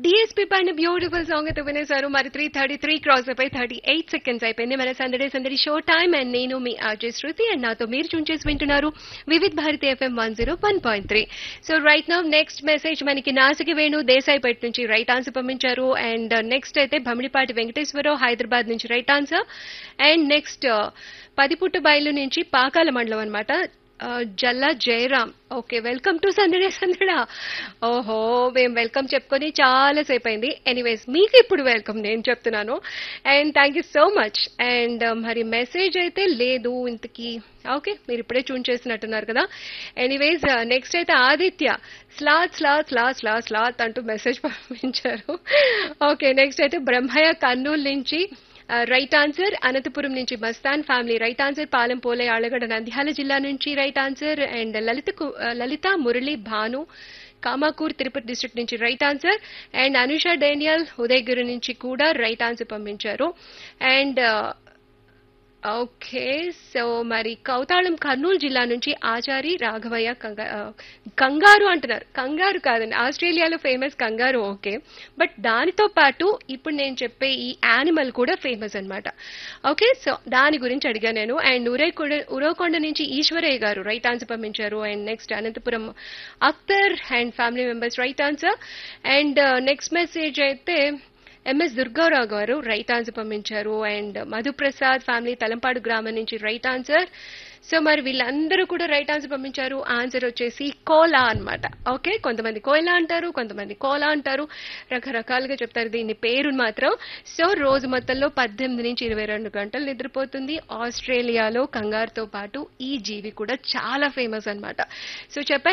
DSP పైన beautiful song అయితే వినేశారు మరి త్రీ థర్టీ త్రీ క్రాస్ అయిపోయి థర్టీ ఎయిట్ సెకండ్స్ అయిపోయింది మన సందడి సందడి షో టైం అండ్ నేను మీ ఆర్జే శృతి అండ్ నాతో మీరు చూన్ చేసి వింటున్నారు Vividh Bharati FM one zero one point three so right now next message మనకి నాసికి వేణు దేశాయిపేట నుంచి రైట్ ఆన్సర్ పంపించారు అండ్ నెక్స్ట్ అయితే భమిడిపాటి వెంకటేశ్వరరావు హైదరాబాద్ నుంచి right answer and next Padiputtu బయలు నుంచి పాకాల మండలం అనమాట జల్లా జయరామ్ ఓకే వెల్కమ్ టు సందడే సందడా ఓహో మేము వెల్కమ్ చెప్పుకొని చాలా సేపు అయింది ఎనీవేస్ మీకు ఇప్పుడు వెల్కమ్ నేను చెప్తున్నాను and thank you so much and మరి మెసేజ్ అయితే లేదు ఇంతకీ ఓకే మీరు ఇప్పుడే చూన్ చేసినట్టున్నారు కదా ఎనీవేస్ నెక్స్ట్ అయితే ఆదిత్య స్లాత్ స్లాత్ స్లాత్ స్లాత్ స్లాత్ అంటూ మెసేజ్ పంపించారు ఓకే నెక్స్ట్ అయితే బ్రహ్మయ్య కర్నూలు నుంచి రైట్ ఆన్సర్ అనంతపురం నుంచి Mastan family right answer Palem పోలే ఆళ్లగడ్డ నంద్యాల జిల్లా నుంచి రైట్ ఆన్సర్ అండ్ లలిత కు- లలిత మురళి భాను కామాకూర్ తిరుపతి డిస్ట్రిక్ట్ నుంచి right answer and Anusha Daniel Udayagiri నుంచి కూడా రైట్ ఆన్సర్ పంపించారు అండ్ ఓకే సో మరి కౌతాళం కర్నూలు జిల్లా నుంచి ఆచారి రాఘవయ్య కంగా- ఆ, కంగారు అంటున్నారు కంగారు కాదండి ఆస్ట్రేలియాలో ఫేమస్ కంగారు ఓకే బట్ దానితో పాటు ఇప్పుడు నేను చెప్పే ఈ యానిమల్ కూడా ఫేమస్ అన్నమాట ఓకే సో దాని గురించి అడిగా నేను అండ్ ఉరేకొండ ఉరవకొండ నుంచి ఈశ్వరయ్య గారు రైట్ ఆన్సర్ పంపించారు and next Anantapur Akhtar and family members right answer and next message అయితే ఎంఎస్ దుర్గారావు గారు రైట్ ఆన్సర్ పంపించారు అండ్ మధుప్రసాద్ ఫ్యామిలీ తలంపాడు గ్రామం నుంచి రైట్ ఆన్సర్ సో మరి వీళ్ళందరూ కూడా రైట్ ఆన్సర్ పంపించారు ఆన్సర్ వచ్చేసి కోలా అన్నమాట ఓకే కొంతమంది కోయిలా అంటారు కొంతమంది కోలా అంటారు రకరకాలుగా చెప్తారు దీని పేరు మాత్రం సో రోజు మొత్తంలో పద్దెనిమిది నుంచి ఇరవై రెండు గంటలు నిద్రపోతుంది ఆస్ట్రేలియాలో కంగారుతో పాటు ఈ జీవి కూడా చాలా ఫేమస్ అన్నమాట సో చెప్పాను